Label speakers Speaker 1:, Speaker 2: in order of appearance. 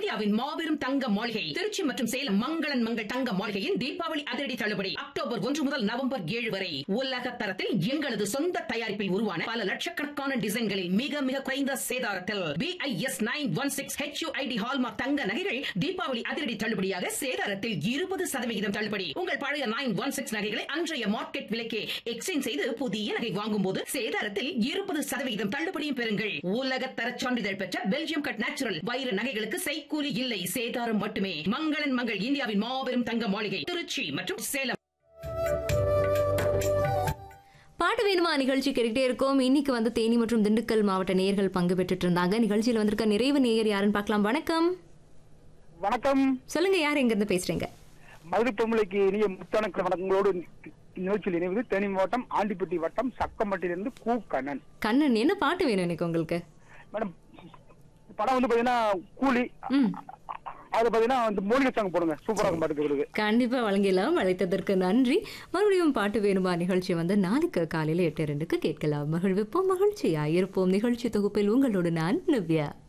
Speaker 1: இந்தியாவின் மாபெரும் தங்க மாளிகை திருச்சி மற்றும் சேலம் மங்களன் மங்கள் தங்க மாளிகையின் தீபாவளி அதிரடி தள்ளுபடி அக்டோபர் ஒன்று முதல் நவம்பர் ஏழு வரை உலக தரத்தில் எங்களது சொந்த தயாரிப்பில் உருவான பல லட்சக்கணக்கான டிசைன்களில் மிக மிக குறைந்த சேதாரத்தில் BIS nine one six HUID hallmark தங்க நகைகள் தீபாவளி அதிரடி தள்ளுபடியாக சேதாரத்தில் இருபது சதவிகிதம் தள்ளுபடி உங்கள் பழைய நைன் ஒன் சிக்ஸ் நகைகளை அன்றைய மார்க்கெட் விலைக்கே எக்ஸ்சேஞ்ச் செய்து புதிய நகை வாங்கும் போது சேதாரத்தில் இருபது சதவிகிதம் தள்ளுபடியும் பெறுங்கள் உலக தரச் சான்றிதழ் பெற்ற பெல்ஜியம் கட் நேச்சுரல் வைர நகைகளுக்கு செய்கூலி இல்லை சேதாரம் மட்டுமே மங்களன் மங்கள் இந்தியாவின் மாபெரும் தங்க மாளிகை திருச்சி மற்றும் சேலம்
Speaker 2: பாட்டு வேணுமா நிகழ்ச்சி கேட்டுட்டே இருக்கோம் இன்னைக்கு வந்து தேனி மற்றும் திண்டுக்கல் மாவட்ட நேயர்கள் பங்கு பெற்றுட்டு இருந்தாங்க நிகழ்ச்சியில் வந்திருக்க நிறைவு நேயர் யாருன்னு பார்க்கலாம் வணக்கம்
Speaker 3: வணக்கம்
Speaker 2: சொல்லுங்க யார் எங்க இருந்து பேசுறீங்க
Speaker 3: மதுரை பொம்பளைக்கு இனிய முத்தணக்க வணக்கங்களோடு நிகழ்ச்சியில் இணைவது தேனி மாவட்டம் ஆண்டிப்பட்டி வட்டம் சக்கம்பட்டியிலிருந்து கு கண்ணன்
Speaker 2: கண்ணன் என்ன பாட்டு வேணும் இன்னைக்கு உங்களுக்கு
Speaker 3: மேடம் படம் வந்து பாத்தீங்கன்னா கூலி
Speaker 2: ம்.
Speaker 3: அது பாத்தீங்கன்னா வந்து மூலிகை சாங் போடுங்க சூப்பரா இருக்கும் பாட்டுக்கு
Speaker 2: கண்டிப்பா வழங்கிடலாம் அழைத்ததற்கு நன்றி மறுபடியும் பாட்டு வேணுமா நிகழ்ச்சி வந்து நாளைக்கு காலையில எட்டு ரெண்டுக்கு கேட்கலாம் மகிழ்விப்போம் மகிழ்ச்சியா இருப்போம் நிகழ்ச்சி தொகுப்பில் உங்களோடு நான் நிவ்யா